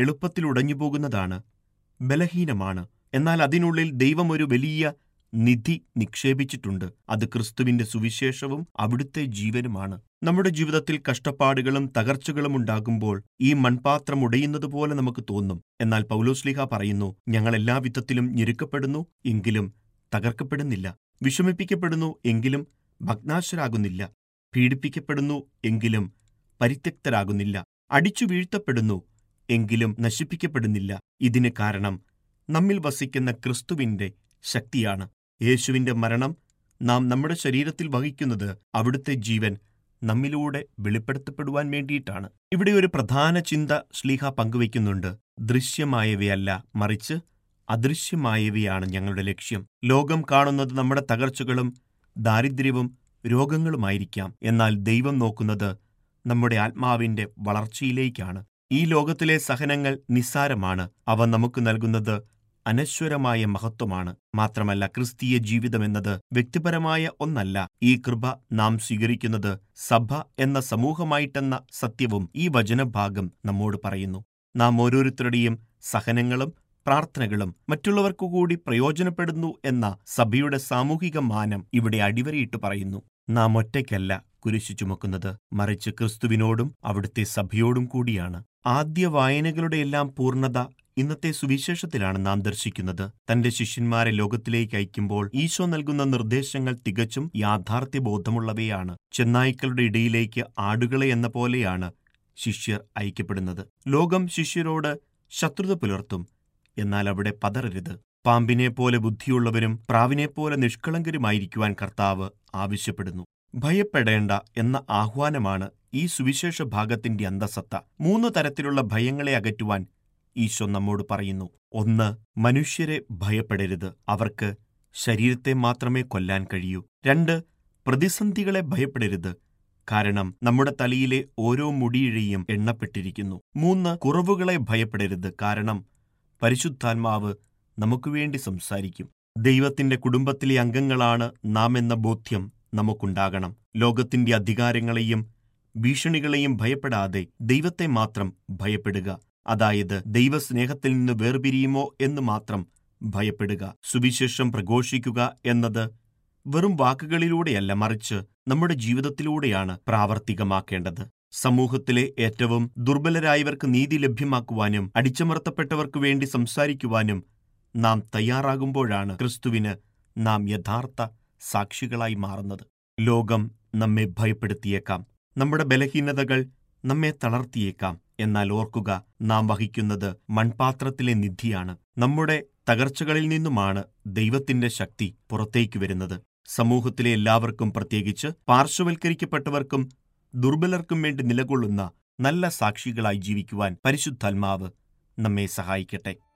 എളുപ്പത്തിൽ ഉടഞ്ഞുപോകുന്നതാണ് ബലഹീനമാണ് എന്നാൽ അതിനുള്ളിൽ ദൈവം ഒരു വലിയ നിധി നിക്ഷേപിച്ചിട്ടുണ്ട് അത് ക്രിസ്തുവിന്റെ സുവിശേഷവും അവിടുത്തെ ജീവനുമാണ് നമ്മുടെ ജീവിതത്തിൽ കഷ്ടപ്പാടുകളും തകർച്ചകളും ഉണ്ടാകുമ്പോൾ ഈ മൺപാത്രം ഉടയുന്നതുപോലെ നമുക്ക് തോന്നും എന്നാൽ പൗലോസ്ലിഹ പറയുന്നു ഞങ്ങൾ എല്ലാ വിധത്തിലും ഞെരുക്കപ്പെടുന്നു എങ്കിലും തകർക്കപ്പെടുന്നില്ല വിഷമിപ്പിക്കപ്പെടുന്നു എങ്കിലും ഭഗ്നാശരാകുന്നില്ല പീഡിപ്പിക്കപ്പെടുന്നു എങ്കിലും പരിത്യക്തരാകുന്നില്ല അടിച്ചു വീഴ്ത്തപ്പെടുന്നു എങ്കിലും നശിപ്പിക്കപ്പെടുന്നില്ല ഇതിന് കാരണം നമ്മിൽ വസിക്കുന്ന ക്രിസ്തുവിന്റെ ശക്തിയാണ് യേശുവിന്റെ മരണം നാം നമ്മുടെ ശരീരത്തിൽ വഹിക്കുന്നത് അവിടുത്തെ ജീവൻ നമ്മിലൂടെ വെളിപ്പെടുത്തപ്പെടുവാൻ വേണ്ടിയിട്ടാണ് ഇവിടെ ഒരു പ്രധാന ചിന്ത ശ്ലീഹ പങ്കുവയ്ക്കുന്നുണ്ട് ദൃശ്യമായവയല്ല മറിച്ച് അദൃശ്യമായവയാണ് ഞങ്ങളുടെ ലക്ഷ്യം ലോകം കാണുന്നത് നമ്മുടെ തകർച്ചകളും ദാരിദ്ര്യവും രോഗങ്ങളുമായിരിക്കാം എന്നാൽ ദൈവം നോക്കുന്നത് നമ്മുടെ ആത്മാവിന്റെ വളർച്ചയിലേക്കാണ് ഈ ലോകത്തിലെ സഹനങ്ങൾ നിസ്സാരമാണ് അവ നമുക്ക് നൽകുന്നത് അനശ്വരമായ മഹത്വമാണ് മാത്രമല്ല ക്രിസ്തീയ ജീവിതമെന്നത് വ്യക്തിപരമായ ഒന്നല്ല ഈ കൃപ നാം സ്വീകരിക്കുന്നത് സഭ എന്ന സമൂഹമായിട്ടെന്ന സത്യവും ഈ വചനഭാഗം നമ്മോട് പറയുന്നു നാം ഓരോരുത്തരുടെയും സഹനങ്ങളും പ്രാർത്ഥനകളും മറ്റുള്ളവർക്കു കൂടി പ്രയോജനപ്പെടുന്നു എന്ന സഭയുടെ സാമൂഹിക മാനം ഇവിടെ അടിവരയിട്ട് പറയുന്നു നാം ഒറ്റയ്ക്കല്ല കുരിശു ചുമക്കുന്നത് മറിച്ച് ക്രിസ്തുവിനോടും അവിടുത്തെ സഭയോടും കൂടിയാണ് ആദ്യ വായനകളുടെ എല്ലാം പൂർണ്ണത ഇന്നത്തെ സുവിശേഷത്തിലാണ് നാം ദർശിക്കുന്നത് തന്റെ ശിഷ്യന്മാരെ ലോകത്തിലേക്ക് അയക്കുമ്പോൾ ഈശോ നൽകുന്ന നിർദ്ദേശങ്ങൾ തികച്ചും യാഥാർത്ഥ്യബോധമുള്ളവയാണ് ചെന്നായ്ക്കളുടെ ഇടയിലേക്ക് ആടുകളെ എന്ന പോലെയാണ് ശിഷ്യർ അയക്കപ്പെടുന്നത് ലോകം ശിഷ്യരോട് ശത്രുത പുലർത്തും എന്നാൽ അവിടെ പതറരുത് പാമ്പിനെ പോലെ ബുദ്ധിയുള്ളവരും പ്രാവിനെപ്പോലെ നിഷ്കളങ്കരുമായിരിക്കുവാൻ കർത്താവ് ആവശ്യപ്പെടുന്നു ഭയപ്പെടേണ്ട എന്ന ആഹ്വാനമാണ് ഈ സുവിശേഷ ഭാഗത്തിന്റെ അന്തസത്ത മൂന്ന് തരത്തിലുള്ള ഭയങ്ങളെ അകറ്റുവാൻ ഈശോ നമ്മോട് പറയുന്നു ഒന്ന് മനുഷ്യരെ ഭയപ്പെടരുത് അവർക്ക് ശരീരത്തെ മാത്രമേ കൊല്ലാൻ കഴിയൂ രണ്ട് പ്രതിസന്ധികളെ ഭയപ്പെടരുത് കാരണം നമ്മുടെ തലയിലെ ഓരോ മുടിയിഴയും എണ്ണപ്പെട്ടിരിക്കുന്നു മൂന്ന് കുറവുകളെ ഭയപ്പെടരുത് കാരണം പരിശുദ്ധാത്മാവ് നമുക്ക് വേണ്ടി സംസാരിക്കും ദൈവത്തിന്റെ കുടുംബത്തിലെ അംഗങ്ങളാണ് നാം എന്ന ബോധ്യം നമുക്കുണ്ടാകണം ലോകത്തിന്റെ അധികാരങ്ങളെയും ഭീഷണികളെയും ഭയപ്പെടാതെ ദൈവത്തെ മാത്രം ഭയപ്പെടുക അതായത് ദൈവസ്നേഹത്തിൽ നിന്ന് വേർപിരിയുമോ എന്ന് മാത്രം ഭയപ്പെടുക സുവിശേഷം പ്രഘോഷിക്കുക എന്നത് വെറും വാക്കുകളിലൂടെയല്ല മറിച്ച് നമ്മുടെ ജീവിതത്തിലൂടെയാണ് പ്രാവർത്തികമാക്കേണ്ടത് സമൂഹത്തിലെ ഏറ്റവും ദുർബലരായവർക്ക് നീതി ലഭ്യമാക്കുവാനും അടിച്ചമർത്തപ്പെട്ടവർക്ക് വേണ്ടി സംസാരിക്കുവാനും നാം തയ്യാറാകുമ്പോഴാണ് ക്രിസ്തുവിന് നാം യഥാർത്ഥ സാക്ഷികളായി മാറുന്നത് ലോകം നമ്മെ ഭയപ്പെടുത്തിയേക്കാം നമ്മുടെ ബലഹീനതകൾ നമ്മെ തളർത്തിയേക്കാം എന്നാൽ ഓർക്കുക നാം വഹിക്കുന്നത് മൺപാത്രത്തിലെ നിധിയാണ് നമ്മുടെ തകർച്ചകളിൽ നിന്നുമാണ് ദൈവത്തിന്റെ ശക്തി പുറത്തേക്ക് വരുന്നത് സമൂഹത്തിലെ എല്ലാവർക്കും പ്രത്യേകിച്ച് പാർശ്വവൽക്കരിക്കപ്പെട്ടവർക്കും ദുർബലർക്കും വേണ്ടി നിലകൊള്ളുന്ന നല്ല സാക്ഷികളായി ജീവിക്കുവാൻ പരിശുദ്ധാത്മാവ് നമ്മെ സഹായിക്കട്ടെ